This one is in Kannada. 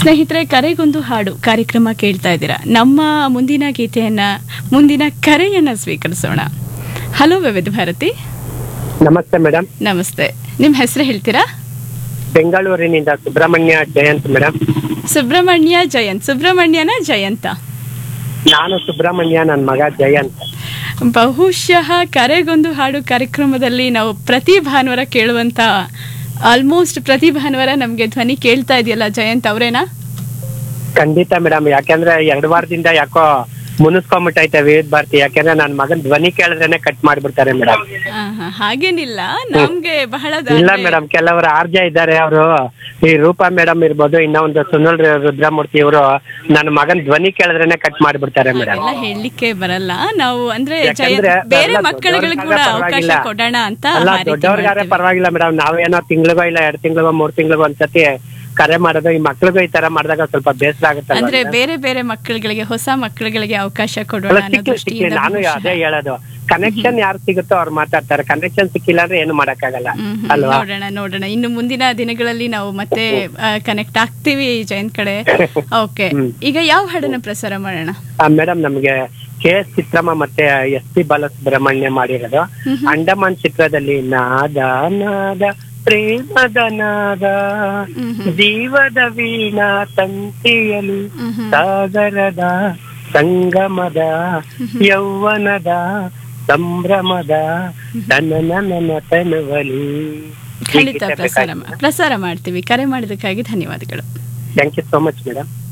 ಸ್ನೇಹಿತರೆ ಕರೆಗೊಂದು ಹಾಡು ಕಾರ್ಯಕ್ರಮ ಕೇಳ್ತಾ ಇದ್ದೀರಾ ನಮ್ಮ ಮುಂದಿನ ಗೀತೆಯನ್ನ ಮುಂದಿನ ಕರೆಯನ್ನ ಸ್ವೀಕರಿಸೋಣ ಹಲೋ ವಿವಿಧ ಭಾರತಿ ನಮಸ್ತೆ ಮೇಡಮ್ ನಮಸ್ತೆ ನಿಮ್ಮ ಹೆಸರು ಹೇಳ್ತೀರಾ ಬೆಂಗಳೂರಿನಿಂದ ಸುಬ್ರಹ್ಮಣ್ಯ ಜಯಂತ್ ಮೇಡಮ್ ಸುಬ್ರಹ್ಮಣ್ಯ ಜಯಂತ್ ಸುಬ್ರಹ್ಮಣ್ಯನ ಜಯಂತ ನಾನು ಸುಬ್ರಹ್ಮಣ್ಯ ನನ್ನ ಮಗ ಜಯಂತ್ ಬಹುಶಃ ಕರೆಗೊಂದು ಹಾಡು ಕಾರ್ಯಕ್ರಮದಲ್ಲಿ ನಾವು ಪ್ರತಿ ಭಾನುವಾರ ಕೇಳುವಂತ ಆಲ್ಮೋಸ್ಟ್ ಪ್ರತಿ ಭಾನುವಾರ ನಮ್ಗೆ ಧ್ವನಿ ಕೇಳ್ತಾ ಇದೆಯಲ್ಲ ಜಯಂತ್ ಅವರೇನಾ ಖಂಡಿತ ಮೇಡಮ್ ಯಾಕೆಂದ್ರೆ ಎರಡು ವಾರದಿಂದ ಯಾಕೋ ಮುನಿಸ್ಕೊಂಬಿಟ್ಟೈತೆ ವಿವಿಧ ಭಾರತಿ ಯಾಕೆಂದ್ರೆ ನನ್ನ ಮಗನ್ ಧ್ವನಿ ಕೇಳಿದ್ರೇನೆ ಕಟ್ ಮಾಡ್ಬಿಡ್ತಾರೆ ಮೇಡಮ್ ಆಹಾ, ಹಾಗೇನಿಲ್ಲ ನಮ್ಗೆ ಬಹಳ ದ- ಇಲ್ಲ ಅಂದ್ರೆ- ಮೇಡಮ್ ಕೆಲವರು ಆರ್ಜ ಇದ್ದಾರೆ ಅವರು ಈ ರೂಪಾ ಮೇಡಮ್ ಇರ್ಬೋದು ಇನ್ನ ಒಂದು ಸುನಿಲ್ ರು- ರುದ್ರಮೂರ್ತಿ ಇವರು ನನ್ನ ಮಗನ್ ಧ್ವನಿ ಕೇಳಿದ್ರೇನೆ ಕಟ್ ಮಾಡ್ಬಿಡ್ತಾರೆ ಮೇಡಮ್ ಎಲ್ಲ ಹೇಳಲಿಕ್ಕೆ ಬರಲ್ಲ ನಾವು ಅಂದ್ರೆ ಯಾಕಂದ್ರೆ ಜಯಂತ್ ಬೇರೆ ಎಲ್ಲ ಮಕ್ಕಳುಗಳಿಗೆ ಕೂಡ ದೊಡ್ಡವ್ರಿಗಾದ್ರೆ ಅವಕಾಶ ಪರವಾಗಿಲ್ಲ. ಕೊಡೋಣ ಅಂತ ಅಲ್ಲ ಆ ರೀತಿ ದೊಡ್ಡವ್ರಿಗಾದ್ರೆ ಮಾಡ್ತೀವಿ. ಪರವಾಗಿಲ್ಲ ಮೇಡಮ್ ನಾವೇನೋ ತಿಂಗಳಿಗೋ ಇಲ್ಲ ಎರಡು ತಿಂಗಳಿಗೋ ಮೂರ್ ತಿಂಗಳಿಗೋ ಒಂದ್ಸತಿ ಕರೆ ಮಾಡೋದು ಈ ಮಕ್ಳಿಗೂ ಈ ತರ ಮಾಡಿದಾಗ ಸ್ವಲ್ಪ ಬೇಸರ ಆಗುತ್ತಲ್ಲ ಅಂದ್ರೆ madam? ಬೇರೆ ಬೇರೆ ಮಕ್ಕಳುಗಳಿಗೆ ಹೊಸ ಮಕ್ಕಳುಗಳಿಗೆ ಅವಕಾಶ ಕೊಡೋಣ ಅಲ್ಲ ಅನ್ನೋ ಸಿಕ್ಲಿ ಸಿಕ್ಲಿ ದೃಷ್ಟಿಯಿಂದ ನಾನು ಬಹುಶಃ. ಅದೇ ಹೇಳೋದು ಕನೆಕ್ಷನ್ ಯಾರು ಸಿಗುತ್ತೋ ಅವ್ರು ಮಾತಾಡ್ತಾರೆ ಕನೆಕ್ಷನ್ ಸಿಕ್ಕಿಲ್ಲ ಅಂದ್ರೆ ಏನು ಮಾಡಕ್ಕಾಗಲ್ಲ ಹ್ಮ್, ಹ್ಮ್. ಅಲ್ವಾ ನೋಡೋಣ ನೋಡೋಣ ಇನ್ನು ಮುಂದಿನ ದಿನಗಳಲ್ಲಿ ನಾವು ಮತ್ತೆ ಕನೆಕ್ಟ್ ಆಗ್ತೀವಿ ಜಯಂತ್ ಕಡೆ ಓಕೆ ಹ್ಮ್. ಈಗ ಯಾವ ಹಾಡನ್ನ ಪ್ರಸಾರ ಮಾಡೋಣ ಮೇಡಮ್ ನಮ್ಗೆ ಕೆ ಎಸ್ ಚಿತ್ರಮ್ಮ ಮತ್ತೆ ಎಸ್ ಪಿ ಬಾಲಸುಬ್ರಹ್ಮಣ್ಯ ಮಾಡಿರೋದು ಹ್ಮ್. ಅಂಡಮಾನ್ ಚಿತ್ರದಲ್ಲಿ ನಾದ ನಾದ ಪ್ರೇಮದ ನಾದ ಹ್ಮ್, ಹ್ಮ್. ಜೀವದ ವೀಣಾ ತಂತಿಯಲಿ ಹ್ಮ್, ಹ್ಮ್. ಸಾಗರದ ಸಂಗಮದ ಯೌವನದ ಸಂಭ್ರಮದ ನನ್ನ ತನುವಲಿ ಖಂಡಿತ ಪ್ರಸಾರ ಮಾ- ಪ್ರಸಾರ ಮಾಡ್ತೀವಿ ಕರೆ ಮಾಡಿದಕ್ಕಾಗಿ ಧನ್ಯವಾದಗಳು thank you so much madam